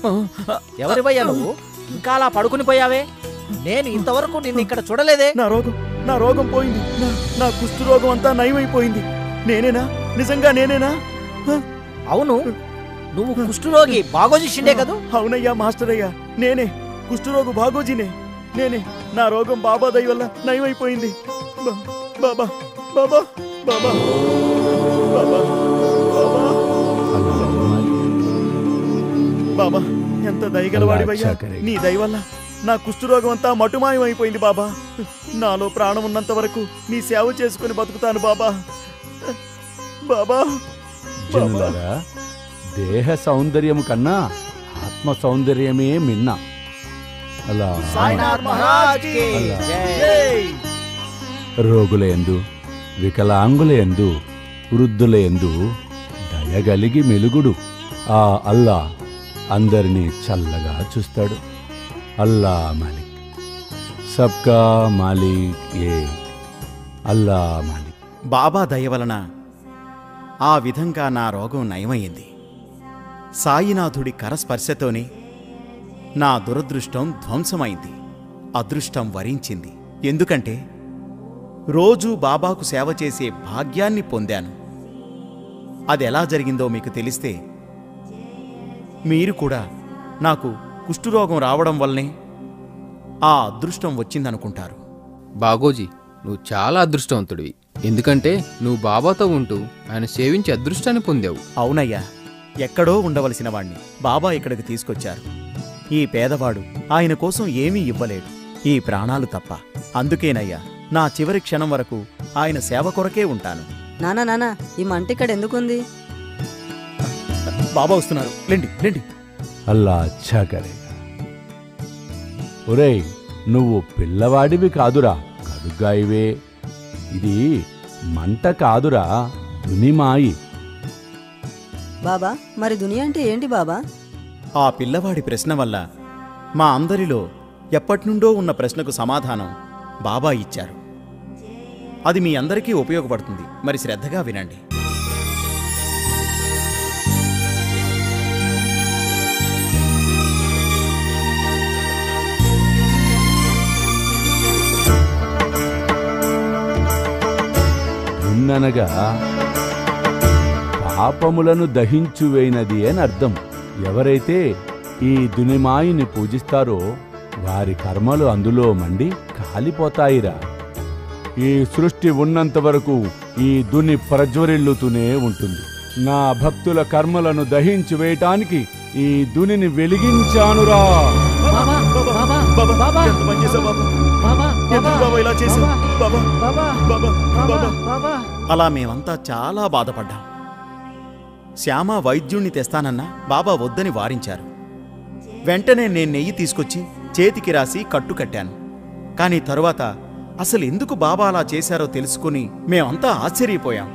ఎవరివయ్యా నువ్వు ఇంకా అలా పడుకుని పోయావే నేను ఇంతవరకు నిన్ను ఇక్కడ చూడలేదే నా రోగం నా రోగం పోయింది నా నా కుష్టు రోగం అంతా నయమైపోయింది నేనేనా నిజంగా నేనేనా హ? అవును నువ్వు కుష్ఠరోగి బాగోజీ షిండే కదూ అవునయ్యా మాస్టర్ అయ్యా నేనే కుష్ఠరోగు బాగోజీనే నేనే నా రోగం బాబా దయ వల్ల నయమైపోయింది బా- బాబా బాబా బాబా బాబా బాబా బాబా ఎంత దయగలవాడివయ్యా అల్లా నీ దయ వల్ల నా కుష్ఠరోగం అంతా మటుమాయం అయిపోయింది బాబా నాలో ప్రాణం ఉన్నంత వరకు నీ సేవ చేసుకుని బతుకుతాను బాబా బాబా జనులారా దేహ సౌందర్యం కన్నా ఆత్మ సౌందర్యమే మిన్న అలా సాయినాథ్ మహారాజ్ కి అల్లా. జై. రోగుల ఎందు వికలాంగుల ఎందు వృద్ధుల ఎందు దయగలిగి మెలుగుడు ఆ అల్లా అందరినీ చల్లగా చూస్తాడు అల్లా మాలిక్ సబ్కా మాలిక్ ఏ అల్లా మాలిక్ బాబా దయ వలన ఆ విధంగా నా రోగం నయమయ్యింది సాయినాథుడి కరస్పర్శతోనే నా దురదృష్టం ధ్వంసమైంది అదృష్టం వరించింది ఎందుకంటే రోజూ బాబాకు సేవ చేసే భాగ్యాన్ని పొందాను అది ఎలా జరిగిందో మీకు తెలిస్తే మీరు కూడా నాకు కుష్ఠురోగం రావడం వల్లనే ఆ అదృష్టం వచ్చిందనుకుంటారు బాగోజీ నువ్వు చాలా అదృష్టవంతుడివి ఎందుకంటే నువ్వు బాబాతో ఉంటూ ఆయన సేవించి అదృష్టాన్ని పొందావు అవునయ్యా ఎక్కడో ఉండవలసిన వాణ్ణి బాబా ఇక్కడికి తీసుకొచ్చారు ఈ పేదవాడు ఆయన కోసం ఏమీ ఇవ్వలేడు ఈ ప్రాణాలు తప్ప అందుకేనయ్యా నా చివరి క్షణం వరకు ఆయన సేవ కొరకే ఉంటాను నానా నానా ఈ మంట ఇక్కడ ఎందుకుంది బాబా వస్తున్నారు లేండి లేండి అల్లా అచ్చా కరేగా ఒరేయ్ నువ్వు పిల్లవాడివి కాదురా కడుగ్గాయివే ఇది మంట కాదురా దునిమాయి బాబా మరి దునియా అంటే ఏంటి బాబా ఆ పిల్లవాడి ప్రశ్న వల్ల మా అందరిలో ఎప్పటినుండో ఉన్న ప్రశ్నకు సమాధానం బాబా ఇచ్చారు అది మీ అందరికీ ఉపయోగపడుతుంది మరి శ్రద్ధగా వినండి దున్ననగా పాపములను దహించువేయినది అని అర్థం ఎవరైతే ఈ దునిమాయిని పూజిస్తారో వారి కర్మలు అందులో మండి కాలిపోతాయిరా ఈ సృష్టి ఉన్నంత వరకు ఈ దుని ప్రజ్వరిల్లుతూనే ఉంటుంది నా భక్తుల కర్మలను దహించి వేయటానికి ఈ దునిని వెలిగించానురా బాబా, బాబా, బాబా బాబా. ఎంత పని చేశావు బాబా బాబా, ఎందుకు బాబా ఇలా చేశావు బాబా బాబా, బాబా బాబా, బాబా బాబా. అలా మేమంతా చాలా బాధపడ్డాం శ్యామ వైద్యుణ్ణి తెస్తానన్నా బాబా వద్దని వారించారు వెంటనే నేను నెయ్యి తీసుకొచ్చి చేతికి రాసి కట్టు కట్టాను కానీ తరువాత అసలు ఎందుకు బాబా అలా చేశారో తెలుసుకుని మేమంతా ఆశ్చర్యపోయాం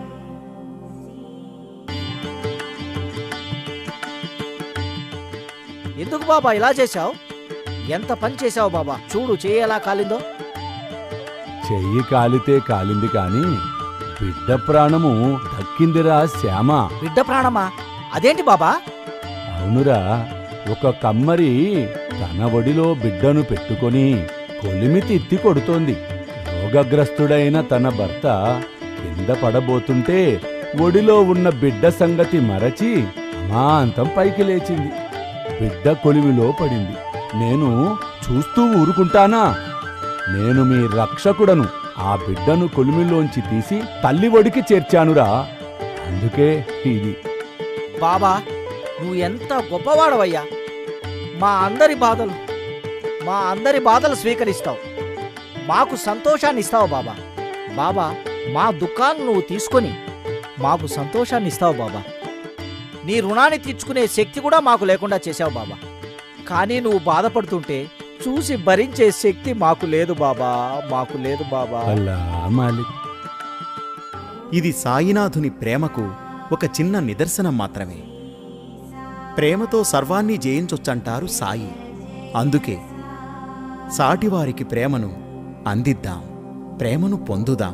ఎందుకు బాబా ఇలా చేశావు ఎంత పని చేశావు బాబా చూడు చెయ్యి ఎలా కాలిందో చెయ్యి కాలితే కాలింది కాని బిడ్డ ప్రాణము దక్కిందిరా శ్యామ బిడ్డ ప్రాణమా అదేంటి బాబా అవునురా ఒక కమ్మరి తన ఒడిలో బిడ్డను పెట్టుకొని కొలిమి తిత్తి కొడుతోంది రోగగ్రస్తుడైన తన భర్త కింద పడబోతుంటే ఒడిలో ఉన్న బిడ్డ సంగతి మరచి అమాంతం పైకి లేచింది బిడ్డ కొలిమిలో పడింది నేను చూస్తూ ఊరుకుంటానా నేను మీ రక్షకుడను ఆ బిడ్డను కొలిమిలోంచి తీసి తల్లి ఒడికి చేర్చానురా అందుకే ఇది బాబా నువ్వు ఎంత గొప్పవాడవయ్యా మా అందరి బాధలు మా అందరి బాధలు స్వీకరిస్తావు మాకు సంతోషాన్ని ఇస్తావు బాబా బాబా మా దుఃఖాన్ని నువ్వు తీసుకొని మాకు సంతోషాన్ని ఇస్తావు బాబా నీ రుణాన్ని తీర్చుకునే శక్తి కూడా మాకు లేకుండా చేశావు బాబా కానీ నువ్వు బాధపడుతుంటే చూసి భరించే శక్తి మాకు లేదు బాబా మాకు లేదు బాబా అల్లా మాలిక్ ఇది సాయినాథుని ప్రేమకు ఒక చిన్న నిదర్శనం మాత్రమే ప్రేమతో సర్వాన్ని జయించొచ్చంటారు సాయి అందుకే సాటివారికి ప్రేమను అందిద్దాం ప్రేమను పొందుదాం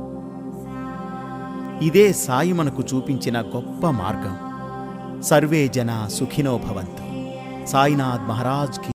ఇదే సాయి మనకు చూపించిన గొప్ప మార్గం సర్వే జన సుఖినో భవంతు సాయినాథ్ మహారాజ్కి